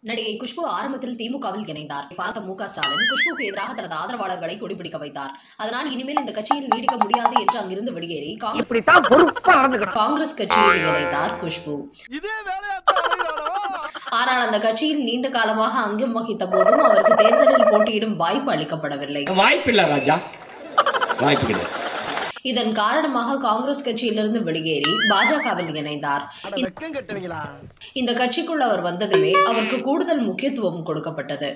நடிகை குஷ்பு ஆரம்பத்தில் திமுகவில் இணைந்தார் பார்த்த மு க ஸ்டாலின் குஷ்புக்கு எதிராக தனது ஆதரவாளர்களை கொடிபிடிக்க வைத்தார் அதனால் இனிமேல் இந்த கட்சியில் நீடிக்க முடியாது என்று அங்கிருந்து வெளியேறி காங்கிரஸ் இப்படித்தான் பொறுப்பா நடந்துக்கணும் காங்கிரஸ் கட்சியில் இணைந்தார் குஷ்பு இதே வேலையாத்தான் அலைகிறானோ? ஆனால் அந்த கட்சியில் நீண்ட காலமாக அங்கம் வகித்த போதும் அவருக்கு தேர்தலில் போட்டியிடும் வாய்ப்பு அளிக்கப்படவில்லை வாய்ப்பில்லை ராஜா வாய்ப்பு கிடையாது இதன் காரணமாக காங்கிரஸ் கட்சியிலிருந்து வெளியேறி பாஜகவில் இணைந்தார் அட வெக்கம் கட்டுவீங்களா இந்த கட்சிக்குள் அவர் வந்ததுமே அவருக்கு கூடுதல் முக்கியத்துவம் கொடுக்கப்பட்டது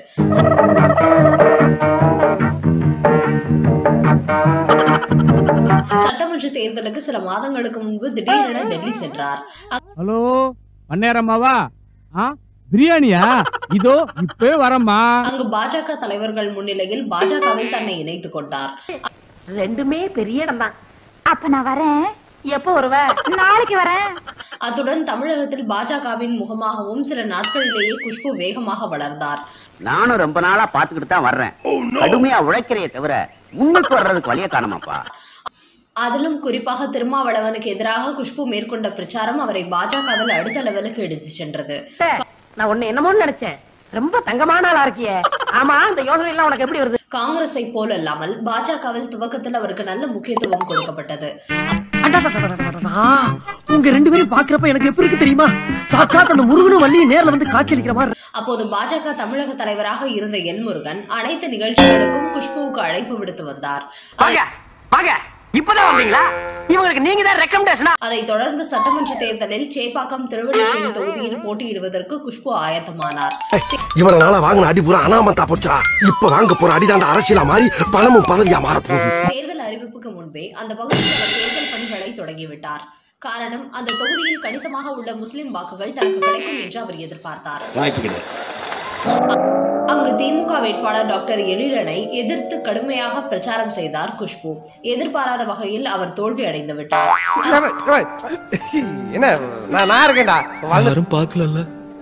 சட்டமன்ற தேர்தலுக்கு சில மாதங்களுக்கு முன்பு திடீரென டெல்லி சென்றார் ஹலோ பன்னேரம்மாவா ஆ பிரியாணியா இதோ இப்பவே வரம்மா அங்கு பாஜக தலைவர்கள் முன்னிலையில் பாஜகவில் தன்னை இணைத்துக் கொண்டார் ரெண்டுமே பெரிய இடம் தான் அப்ப நான் வரேன் எப்போ வருவ நாளைக்கு வரேன் அத்துடன் தமிழகத்தில் பாஜகவின் முகமாகவும் சில நாட்களிலேயே குஷ்பு வேகமாக வளர்ந்தார் நானும் ரொம்ப நாளா பாத்துக்கிட்டு தான் வர்றேன் கடுமையா உழைக்கிறைய தவிர முன்னுக்கு வர்றதுக்கு வழிய காணுமாப்பா அதிலும் குறிப்பாக திருமாவளவனுக்கு எதிராக குஷ்பு மேற்கொண்ட பிரச்சாரம் அவரை பாஜகவில் அடுத்த லெவலுக்கு எடுத்துச் சென்றது நான் உன்னை என்னமோன்னு நினைச்சேன் ரொம்ப தங்கமான ஆளா இருக்கியே ஆமா இந்த யோசனை எல்லாம் உனக்கு எப்படி வருது காங்கிரஸை போலல்லாமல் பாஜகவில் துவக்கத்தில் அவருக்கு நல்ல முக்கியத்துவம் கொடுக்கப்பட்டது உங்க ரெண்டு பேரும் பாக்குறப்ப எனக்கு எப்படி இருக்கு தெரியுமா சாட்சாத் அந்த முருகனும் வள்ளியும் நேர்ல வந்து காட்சியளிக்கிற மாதிரி அப்போது பாஜக தமிழக தலைவராக இருந்த எல் முருகன் அனைத்து நிகழ்ச்சிகளுக்கும் குஷ்புவுக்கு அழைப்பு விடுத்து வந்தார் வாங்க வாங்க இப்பதான் வந்தீங்களா இவங்களுக்கு நீங்க தான் ரெக்கமெண்டேஷனா அதைத் தொடர்ந்து சட்டமன்ற தேர்தலில் சேப்பாக்கம் திருவள்ளுக்கேணி தொகுதியில் போட்டியிடுவதற்கு குஷ்பு ஆயத்தமானார் இவ்வளவு நாளா வாங்கின அடி பூரா அனாமத்தா போச்சுடா இப்ப வாங்க போற அடிதாண்ட அரசியலா மாறி பணமும் பதவியா மாற போகுது தேர்தல் அறிவிப்புக்கு முன்பே அந்த பகுதியில் அவர் தேர்தல் பணிகளை தொடங்கிவிட்டார் காரணம் அந்த தொகுதியில் கணிசமாக உள்ள முஸ்லிம் வாக்குகள் தனக்கு கிடைக்கும் என்று அவர் எதிர்பார்த்தார் வாய்ப்பு கிடையாது அங்கு திமுக வேட்பாளர் டாக்டர் எழிலனை எதிர்த்து கடுமையாக பிரச்சாரம் செய்தார் குஷ்பு எதிர்பாராத வகையில் அவர் தோல்வி அடைந்து விட்டார் என்ன நான் நான் இருக்கேன்டா யாரும் பார்க்கலல்ல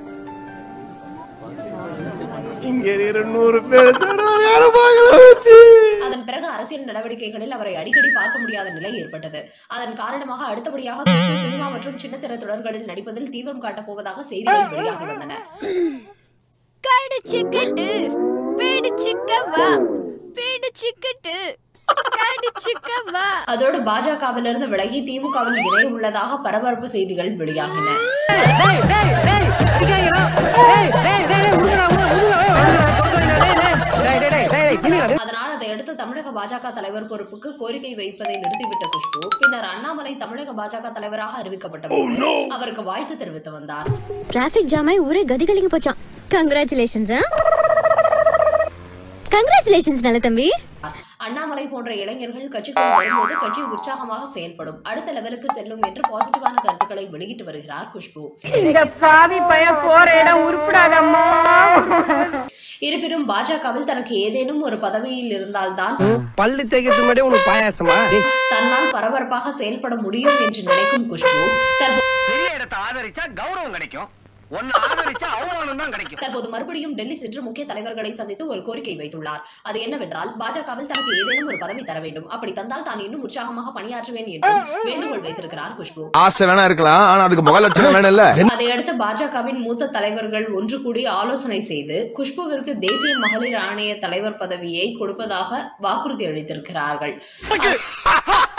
இங்க இருக்கிற நூறு பேர் யாரும் பார்க்கல வச்சு அதன் பிறகு அரசியல் நடவடிக்கைகளில் அவரை அடிக்கடி பார்க்க முடியாத நிலை ஏற்பட்டது அதன் காரணமாக அடுத்தபடியாக குஷ்பு சினிமா மற்றும் சின்னத்திர தொடர்களில் நடிப்பதில் தீவிரம் காட்டப் போவதாக செய்திகள் வெளியாகி வந்தன கடிச்சுக்கிட்டு பிடிச்சுக்கவா பிடிச்சுக்கிட்டு கடிச்சுக்கவா அதோடு பாஜகவிலிருந்து விலகி திமுகவில் இணைய உள்ளதாக பரபரப்பு செய்திகள் வெளியாகின டேய் டேய் டேய் அடிக்காதீங்களா? டேய் டேய் டேய் உடுங்கடா உடுங்கடா அதனால் அதையடுத்து தமிழக பாஜக தலைவர் பொறுப்புக்கு கோரிக்கை வைப்பதை நிறுத்திவிட்ட குஷ்பு பின்னர் அண்ணாமலை தமிழக பாஜக தலைவராக அறிவிக்கப்பட்ட போது அவருக்கு வாழ்த்து தெரிவித்து வந்தார் டிராபிக் ஜாம் ஆகி ஊரே கதிகலிங்க போச்சான் கங்க்ராச்சுலேஷன்ஸ் கங்க்ராச்சுலேஷன்ஸ் நல்ல தம்பி அண்ணாமலை போன்ற இளைஞர்கள் கட்சிக்குள் வரும்போது கட்சி உற்சாகமாக செயல்படும் அடுத்த லெவலுக்கு செல்லும் என்று பாசிட்டிவான கருத்துக்களை வெளியிட்டு வருகிறார் குஷ்பு இந்த பாவி பய போற இடம் உருப்படாதம்மா இருப்பினும் பாஜகவில் தனக்கு ஏதேனும் ஒரு பதவியில் இருந்தால்தான் பள்ளி தேய்க்கிறதுக்கு முன்னாடி உனக்கு பாயாசமா தன்னால் பரபரப்பாக செயல்பட முடியும் என்று நினைக்கும் குஷ்பு தற்போது பெரிய இடத்தை ஆதரிச்சா கௌரவம் கிடைக்கும் ஒன்னு ஆதரிச்சா அவமானம் தான் கிடைக்கும் தற்போது மறுபடியும் டெல்லி சென்று முக்கிய தலைவர்களை சந்தித்து ஒரு கோரிக்கை வைத்துள்ளார் அது என்னவென்றால் பாஜகவில் தனக்கு ஏதேனும் ஒரு பதவி தர வேண்டும் அப்படி தந்தால் தான் இன்னும் உற்சாகமாக பணியாற்றுவேன் என்றும் வேண்டுகோள் வைத்திருக்கிறார் குஷ்பு ஆசை வேணா இருக்கலாம் ஆனா அதுக்கு முக லட்சணம் வேணும் இல்ல அதையடுத்து பாஜகவின் மூத்த தலைவர்கள் ஒன்று கூடி ஆலோசனை செய்து குஷ்புவிற்கு தேசிய மகளிர் ஆணைய தலைவர் பதவியை கொடுப்பதாக வாக்குறுதி அளித்திருக்கிறார்கள்